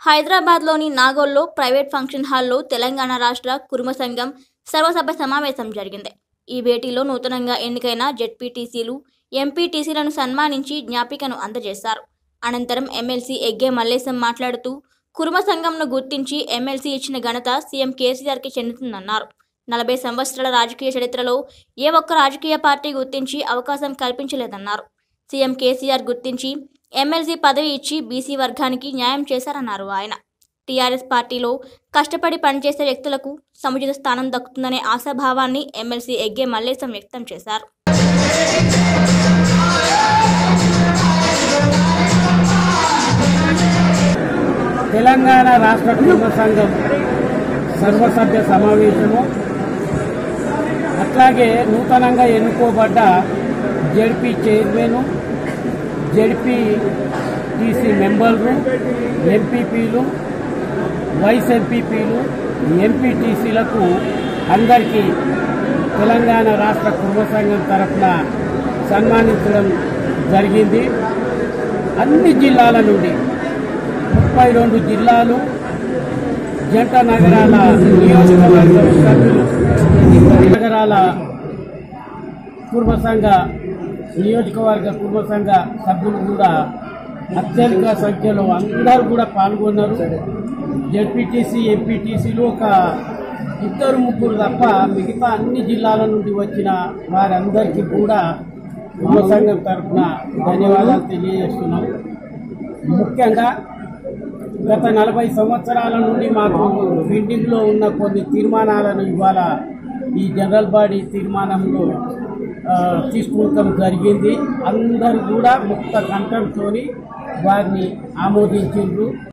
హైదరాబాద్లోని నాగోల్లో private function హాల్లో తెలంగాణ రాష్ట్ర కుర్మ సంఘం సర్వసభ్య సమావేశం జరిగింది ఈ భేటీలో నూతనంగా ఎన్నికైన జెడ్పీటీసీలు ఎంపీటీసీలను సన్మానించి జ్ఞాపికను అందజేశారు అనంతరం ఎమ్మెల్సీ ఎగ్గే మల్లేశం మాట్లాడుతూ కుర్మ సంఘంను గుర్తించి ఎమ్మెల్సీ ఇచ్చిన ఘనత సీఎం కేసీఆర్కి చెందుతుందన్నారు నలభై సంవత్సరాల రాజకీయ చరిత్రలో ఏ ఒక్క రాజకీయ పార్టీ గుర్తించి అవకాశం కల్పించలేదన్నారు సీఎం కేసీఆర్ గుర్తించి ఎమ్మెల్సీ పదవి ఇచ్చి బీసీ వర్గానికి న్యాయం చేశారన్నారు ఆయన టీఆర్ఎస్ పార్టీలో కష్టపడి పనిచేసే వ్యక్తులకు సముచిత స్థానం దక్కుతుందనే ఆశాభావాన్ని ఎమ్మెల్సీ ఎగ్గే మల్లేశం వ్యక్తం చేశారు తెలంగాణ రాష్ట్ర కుటుంబ సంఘం సర్వసభ్య సమావేశము అట్లాగే నూతనంగా ఎన్నుకోబడ్డ జడ్పీ చైర్మన్ జడ్పీ టీసీ మెంబర్లు ఎంపీపీలు వైస్ ఎంపీపీలు ఎంపీటీసీలకు అందరికీ తెలంగాణ రాష్ట్ర కుటుంబ సంఘం తరఫున సన్మానించడం జరిగింది అన్ని జిల్లాల నుండి ముప్పై రెండు జిల్లాలు జంట నగరాల నియోజకవర్గ సభ్యులు నగరాల కుర్మ సంఘ నియోజకవర్గ కుర్మ సంఘ సభ్యులు కూడా అత్యధిక సంఖ్యలో అందరూ కూడా పాల్గొన్నారు జడ్పీటీసీ ఎంపీటీసీలు ఒక ఇద్దరు ముగ్గురు తప్ప మిగతా అన్ని జిల్లాల నుండి వచ్చిన వారందరికీ కూడా కుర్మ సంఘం తరఫున ధన్యవాదాలు తెలియజేస్తున్నాం ముఖ్యంగా గత నలభై సంవత్సరాల నుండి మాకు పెండింగ్లో ఉన్న కొన్ని తీర్మానాలను ఇవాళ ఈ జనరల్ బాడీ తీర్మానంలో ఆ, తీసుకుంటాం జరిగింది అందరూ కూడా ముక్త కంఠంతో వారిని ఆమోదించిండ్రు